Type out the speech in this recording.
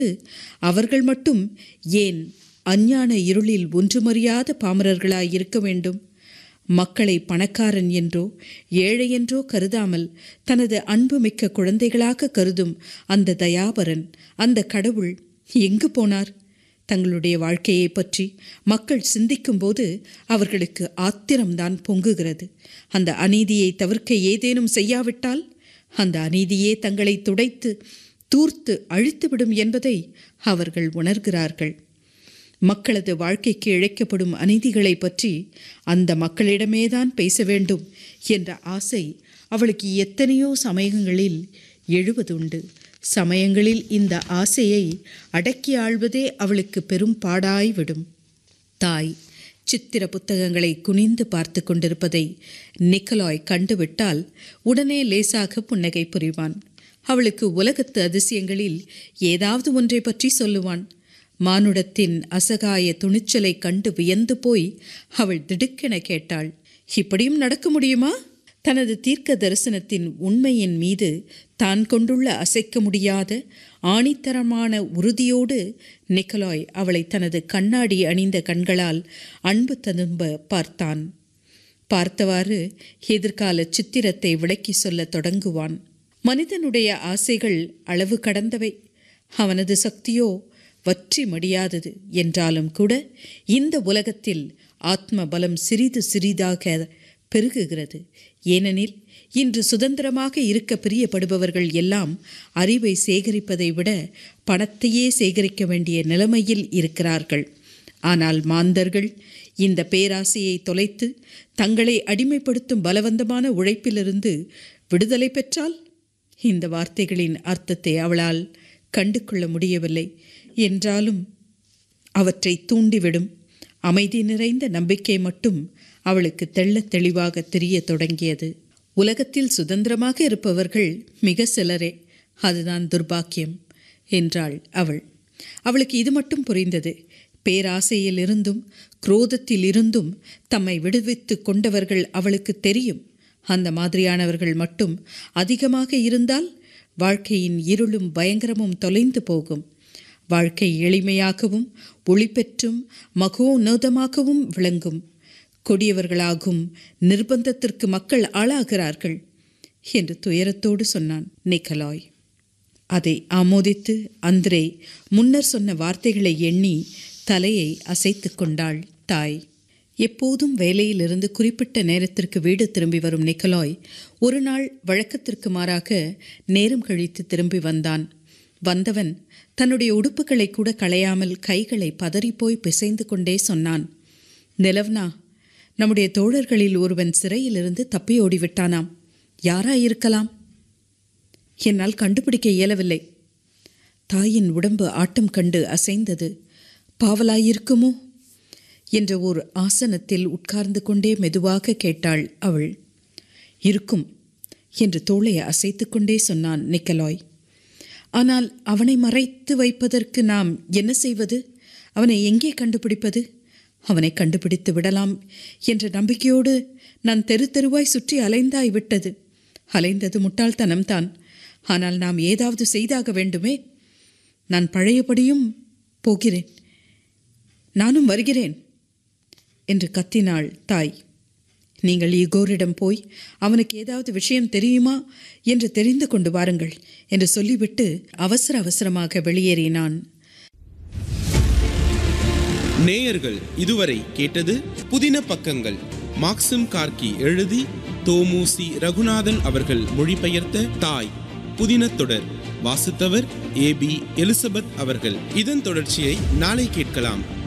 அவர்கள் மட்டும் ஏன் அஞ்ஞான இருளில் ஒன்றுமறியாத பாமரர்களாய் இருக்க வேண்டும் மக்களை பணக்காரன் என்றோ ஏழை என்றோ கருதாமல் தனது அன்புமிக்க குழந்தைகளாக கருதும் அந்த தயாபரன் அந்த கடவுள் எங்கு போனார் தங்களுடைய வாழ்க்கையை பற்றி மக்கள் சிந்திக்கும்போது அவர்களுக்கு ஆத்திரம்தான் பொங்குகிறது அந்த அநீதியை தவிர்க்க ஏதேனும் செய்யாவிட்டால் அந்த அநீதியே தங்களை துடைத்து தூர்த்து அழித்துவிடும் என்பதை அவர்கள் உணர்கிறார்கள் மக்களது வாழ்க்கைக்கு இழைக்கப்படும் அநீதிகளை பற்றி அந்த மக்களிடமேதான் பேச வேண்டும் என்ற ஆசை அவளுக்கு எத்தனையோ சமயங்களில் எழுவதுண்டு சமயங்களில் இந்த ஆசையை அடக்கி ஆள்வதே அவளுக்கு பெரும் பாடாய் விடும் தாய் சித்திர புத்தகங்களை குனிந்து பார்த்து கொண்டிருப்பதை நிக்கலாய் கண்டுவிட்டால் உடனே லேசாக புன்னகை புரிவான் அவளுக்கு உலகத்து அதிசயங்களில் ஏதாவது ஒன்றை பற்றி சொல்லுவான் மானுடத்தின் அசகாய துணிச்சலை கண்டு வியந்து போய் அவள் திடுக்கென கேட்டாள் இப்படியும் நடக்க முடியுமா தனது தீர்க்க தரிசனத்தின் உண்மையின் மீது தான் கொண்டுள்ள அசைக்க முடியாத ஆணித்தரமான உறுதியோடு நிக்கலாய் அவளை தனது கண்ணாடி அணிந்த கண்களால் அன்பு ததும்ப பார்த்தான் பார்த்தவாறு எதிர்கால சித்திரத்தை விளக்கி சொல்லத் தொடங்குவான் மனிதனுடைய ஆசைகள் அளவு கடந்தவை அவனது சக்தியோ வற்றி மடியாதது என்றாலும் கூட இந்த உலகத்தில் ஆத்ம பலம் சிறிது சிறிதாக பெருகுகிறது ஏனெனில் இன்று சுதந்திரமாக இருக்க பிரியப்படுபவர்கள் எல்லாம் அறிவை சேகரிப்பதை விட பணத்தையே சேகரிக்க வேண்டிய நிலைமையில் இருக்கிறார்கள் ஆனால் மாந்தர்கள் இந்த பேராசையை தொலைத்து தங்களை அடிமைப்படுத்தும் பலவந்தமான உழைப்பிலிருந்து விடுதலை பெற்றால் இந்த வார்த்தைகளின் அர்த்தத்தை அவளால் கண்டு கொள்ள முடியவில்லை என்றாலும் அவற்றை தூண்டிவிடும் அமைதி நிறைந்த நம்பிக்கை மட்டும் அவளுக்கு தெள்ளத் தெளிவாக தெரிய தொடங்கியது உலகத்தில் சுதந்திரமாக இருப்பவர்கள் மிக சிலரே அதுதான் துர்பாக்கியம் என்றாள் அவள் அவளுக்கு இது மட்டும் புரிந்தது பேராசையில் இருந்தும் குரோதத்தில் இருந்தும் தம்மை விடுவித்து கொண்டவர்கள் அவளுக்கு தெரியும் அந்த மாதிரியானவர்கள் மட்டும் அதிகமாக இருந்தால் வாழ்க்கையின் இருளும் பயங்கரமும் தொலைந்து போகும் வாழ்க்கை எளிமையாகவும் ஒளிபெற்றும் மகோன்னதமாகவும் விளங்கும் கொடியவர்களாகும் நிர்பந்தத்திற்கு மக்கள் ஆளாகிறார்கள் என்று துயரத்தோடு சொன்னான் நிக்கலாய் அதை ஆமோதித்து அந்திரே முன்னர் சொன்ன வார்த்தைகளை எண்ணி தலையை அசைத்து கொண்டாள் தாய் எப்போதும் வேலையிலிருந்து குறிப்பிட்ட நேரத்திற்கு வீடு திரும்பி வரும் நிக்கலாய் ஒரு நாள் வழக்கத்திற்கு மாறாக நேரம் கழித்து திரும்பி வந்தான் வந்தவன் தன்னுடைய உடுப்புகளை கூட களையாமல் கைகளை பதறிப்போய் பிசைந்து கொண்டே சொன்னான் நிலவ்னா நம்முடைய தோழர்களில் ஒருவன் சிறையிலிருந்து தப்பி ஓடிவிட்டானாம் யாராயிருக்கலாம் என்னால் கண்டுபிடிக்க இயலவில்லை தாயின் உடம்பு ஆட்டம் கண்டு அசைந்தது பாவலாயிருக்குமோ என்ற ஒரு ஆசனத்தில் உட்கார்ந்து கொண்டே மெதுவாக கேட்டாள் அவள் இருக்கும் என்று தோளை அசைத்து கொண்டே சொன்னான் நிக்கலாய் ஆனால் அவனை மறைத்து வைப்பதற்கு நாம் என்ன செய்வது அவனை எங்கே கண்டுபிடிப்பது அவனை கண்டுபிடித்து விடலாம் என்ற நம்பிக்கையோடு நான் தெரு தெருவாய் சுற்றி அலைந்தாய் விட்டது அலைந்தது முட்டாள்தனம்தான் ஆனால் நாம் ஏதாவது செய்தாக வேண்டுமே நான் பழையபடியும் போகிறேன் நானும் வருகிறேன் என்று கத்தினாள் தாய் நீங்கள் இகோரிடம் போய் அவனுக்கு ஏதாவது விஷயம் தெரியுமா என்று தெரிந்து கொண்டு வாருங்கள் என்று சொல்லிவிட்டு அவசர அவசரமாக வெளியேறினான் நேயர்கள் இதுவரை கேட்டது புதின பக்கங்கள் மாக்சிம் கார்கி எழுதி தோமுசி ரகுநாதன் அவர்கள் மொழிபெயர்த்த தாய் புதின தொடர் வாசித்தவர் ஏபி எலிசபெத் அவர்கள் இதன் தொடர்ச்சியை நாளை கேட்கலாம்